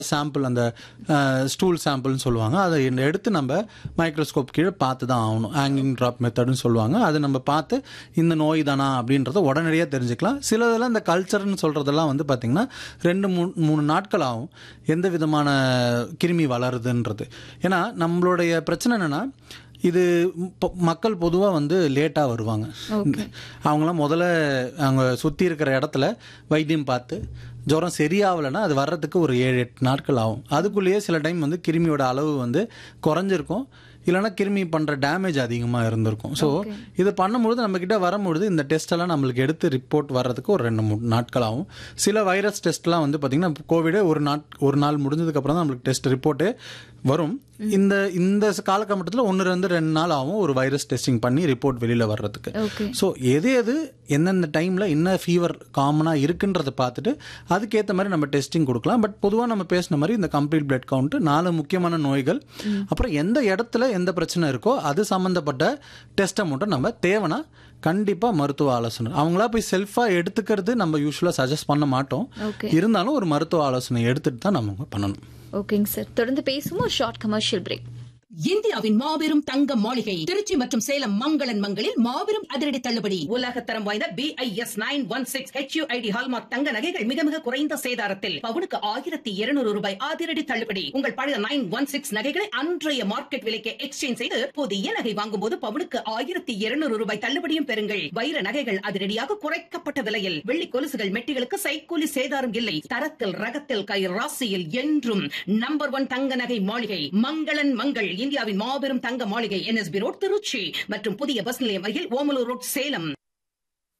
sample அந்த stool சாம்பிள்னு சொல்லுவாங்க அதை எடுத்து நம்ம மைக்ரோஸ்கோப் கீழே பார்த்து தான் ஆகணும் ஹேங்கிங் ட்ராப் மெத்தட்னு சொல்லுவாங்க அதை நம்ம பார்த்து இந்த நோய் தானா அப்படின்றத உடனடியாக தெரிஞ்சுக்கலாம் சிலதெல்லாம் இந்த கல்ச்சர்னு சொல்கிறதெல்லாம் வந்து பார்த்திங்கன்னா ரெண்டு மூணு மூணு நாட்கள் ஆகும் எந்த விதமான கிருமி வளருதுன்றது ஏன்னா நம்மளுடைய பிரச்சனை என்னென்னா இது பொ- மக்கள் பொதுவாக வந்து லேட்டாக வருவாங்க அவங்களாம் முதல்ல அவங்க சுற்றி இருக்கிற இடத்துல வைத்தியம் பார்த்து ஜுரம் சரியாகலைன்னா அது வர்றதுக்கு ஒரு ஏழு எட்டு நாட்கள் ஆகும் அதுக்குள்ளேயே சில டைம் வந்து கிருமியோட அளவு வந்து குறைஞ்சிருக்கும் இல்லைன்னா கிருமி பண்ணுற டேமேஜ் அதிகமாக இருந்திருக்கும் ஸோ இது பண்ணும்பொழுது நம்மக்கிட்ட வரும்பொழுது இந்த டெஸ்ட் எல்லாம் நம்மளுக்கு எடுத்து ரிப்போர்ட் வர்றதுக்கு ஒரு ரெண்டு மூணு நாட்கள் ஆகும் சில வைரஸ் டெஸ்ட்லாம் வந்து பார்த்திங்கன்னா கோவிடே ஒரு நாட் ஒரு நாள் முடிஞ்சதுக்கப்புறம் தான் நம்மளுக்கு டெஸ்ட் ரிப்போர்ட்டு வரும் இந்த இந்த காலகட்டத்தில் ஒன்று ரெண்டு ரெண்டு நாள் ஆகும் ஒரு வைரஸ் டெஸ்டிங் பண்ணி ரிப்போர்ட் வெளியில் வர்றதுக்கு ஓகே ஸோ எது எது எந்தெந்த டைமில் என்ன ஃபீவர் காமனாக இருக்குன்றதை பார்த்துட்டு அதுக்கேற்ற மாதிரி நம்ம டெஸ்டிங் கொடுக்கலாம் பட் பொதுவாக நம்ம பேசின மாதிரி இந்த கம்ப்ளீட் பிளட் கவுண்ட் நாலு முக்கியமான நோய்கள் அப்புறம் எந்த இடத்துல எந்த பிரச்சனை இருக்கோ அது சம்மந்தப்பட்ட டெஸ்ட்டை மட்டும் நம்ம தேவைன்னா கண்டிப்பாக மருத்துவ ஆலோசனை அவங்களா போய் செல்ஃபாக எடுத்துக்கிறது நம்ம யூஸ்வலாக சஜஸ்ட் பண்ண மாட்டோம் ஓகே இருந்தாலும் ஒரு மருத்துவ ஆலோசனை எடுத்துட்டு தான் நம்ம பண்ணணும் ஓகேங்க சார் தொடர்ந்து பேசுவோம் ஷார்ட் கமர்ஷியல் பிரேக் இந்தியாவின் மாபெரும் தங்க மாளிகை திருச்சி மற்றும் சேலம் மங்களன் மங்களில் மாபெரும் அதிரடி தள்ளுபடி உலக தரம் வாய்ந்த B I S nine one six HUID hallmark தங்க நகைகள் மிக மிக குறைந்த சேதாரத்தில் பவுனுக்கு ஆயிரத்தி இருநூறு ரூபாய் அதிரடி தள்ளுபடி உங்கள் பழைய நைன் ஒன் சிக்ஸ் நகைகளை அன்றைய மார்க்கெட் விலைக்கு எக்ஸ்சேஞ்ச் செய்து புதிய நகை வாங்கும் போது பவுனுக்கு ஆயிரத்தி இருநூறு ரூபாய் தள்ளுபடியும் பெறுங்கள் வைர நகைகள் அதிரடியாக குறைக்கப்பட்ட விலையில் வெள்ளி கொலுசுகள் மெட்டிகளுக்கு சைக்கூலி சேதாரம் இல்லை தரத்தில் ரகத்தில் கை ராசியில் என்றும் நம்பர் ஒன் தங்க நகை மாளிகை மங்களன் மங்கள் இந்தியாவின் மாபெரும் தங்க மாளிகை என்எஸ்பி ரோட் திருச்சி மற்றும் புதிய பஸ் நிலையம் அருகில் ஓமலூர் ரோட் சேலம்